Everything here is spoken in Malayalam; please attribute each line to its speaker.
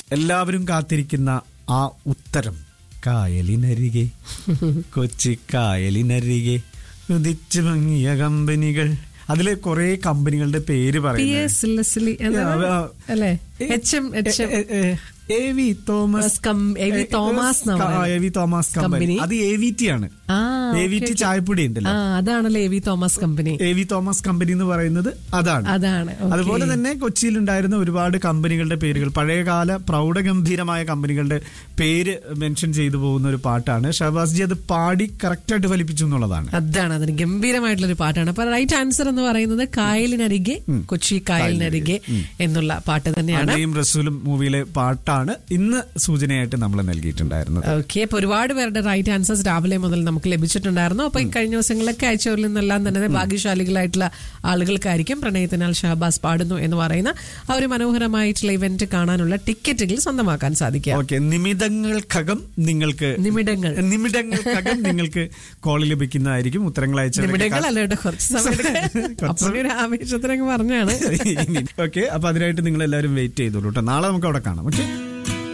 Speaker 1: എല്ലാവരും കാത്തിരിക്കുന്ന ആ ഉത്തരം കായലിനരികെ കൊച്ചി കായലിനരികെ ഉദിച്ചു ഭംഗിയ കമ്പനികൾ അതിലെ കുറെ കമ്പനികളുടെ പേര്
Speaker 2: പി
Speaker 1: പറയുന്നത്
Speaker 2: എസ് ലെസ്ലി എന്താണ്?
Speaker 1: ആ,
Speaker 2: അല്ലേ
Speaker 1: A-
Speaker 2: H M H M
Speaker 1: A- A- A V Thomas
Speaker 2: കം- എ വി തോമസ് എന്നാ
Speaker 1: ക-
Speaker 2: പറയുന്നത്.
Speaker 1: A V Thomas company
Speaker 2: company.
Speaker 1: അത് എ വി ടി ആണ്
Speaker 2: ആ
Speaker 1: A V
Speaker 2: okay,
Speaker 1: T
Speaker 2: okay.
Speaker 1: ചായപ്പൊടി ഉണ്ടല്ലോ
Speaker 2: ആ അതാണല്ലോ A V Thomas company
Speaker 1: A V Thomas company എന്ന് പറയുന്നത് അതാണ്
Speaker 2: അതാണ് ഓക്കേ.
Speaker 1: അതുപോലെ തന്നെ കൊച്ചിയിൽ ഉണ്ടായിരുന്ന ഒരുപാട് കമ്പനികളുടെ പേരുകൾ പഴയകാല പ്രൗഢഗംഭീരമായ കമ്പനികളുടെ പേര് മെൻഷൻ ചെയ്തു പോകുന്ന ഒരു പാട്ടാണ് ഷഹബാസ് ജി അത് പാടി കറക്റ്റ് ആയിട്ട് ഫലിപ്പിച്ചു എന്നുള്ളതാണ്
Speaker 2: അതാണ് അതിന് ഗംഭീരമായിട്ടുള്ള ഒരു പാട്ടാണ് അപ്പൊ റൈറ്റ് ആൻസർ എന്ന് പറയുന്നത് കായലിനരികെ കൊച്ചി കായലിനരികെ എന്നുള്ള പാട്ട് തന്നെയാണ്
Speaker 1: അനയും റസൂലും മൂവിയിലെ പാട്ടാണ് ഇന്ന് സൂചനയായിട്ട് നമ്മൾ നൽകിയിട്ടുണ്ടായിരുന്നത്
Speaker 2: ഓക്കെ അപ്പൊ ഒരുപാട് പേരുടെ റൈറ്റ് ആൻസേഴ്സ് രാവിലെ മുതൽ നമുക്ക് ലഭിച്ചിട്ടുണ്ടായിരുന്നു അപ്പൊ ഈ കഴിഞ്ഞ ദിവസങ്ങളിലൊക്കെ അയച്ചവരിൽ നിന്നെല്ലാം തന്നെ ഭാഗ്യശാലികളായിട്ടുള്ള ആളുകൾക്കായിരിക്കും പ്രണയത്തിനാൽ ഷഹബാസ് പാടുന്നു എന്ന് പറയുന്ന ആ ഒരു മനോഹരമായിട്ടുള്ള ഇവന്റ് കാണാനുള്ള ടിക്കറ്റുകൾ സ്വന്തമാക്കാൻ സാധിക്കുക
Speaker 1: ഓക്കെ നിമിതങ്ങൾക്കകം നിങ്ങൾക്ക്
Speaker 2: നിമിടങ്ങൾ
Speaker 1: നിമിടങ്ങൾക്കകം നിങ്ങൾക്ക് കോൾ ലഭിക്കുന്നതായിരിക്കും ഉത്തരങ്ങൾ
Speaker 2: നിമിടങ്ങൾ
Speaker 1: അയച്ച
Speaker 2: അല്ല കേട്ടോ കുറച്ച് സമയം അപ്പൊ ഒരു ആവേശത്തിനൊക്കെ പറഞ്ഞാണ്
Speaker 1: ഓക്കെ അപ്പൊ അതിനായിട്ട് നിങ്ങൾ എല്ലാവരും വെയിറ്റ് ചെയ്തോളൂ കേട്ടോ നാളെ നമുക്ക് അവിടെ കാണാം ഓക്കെ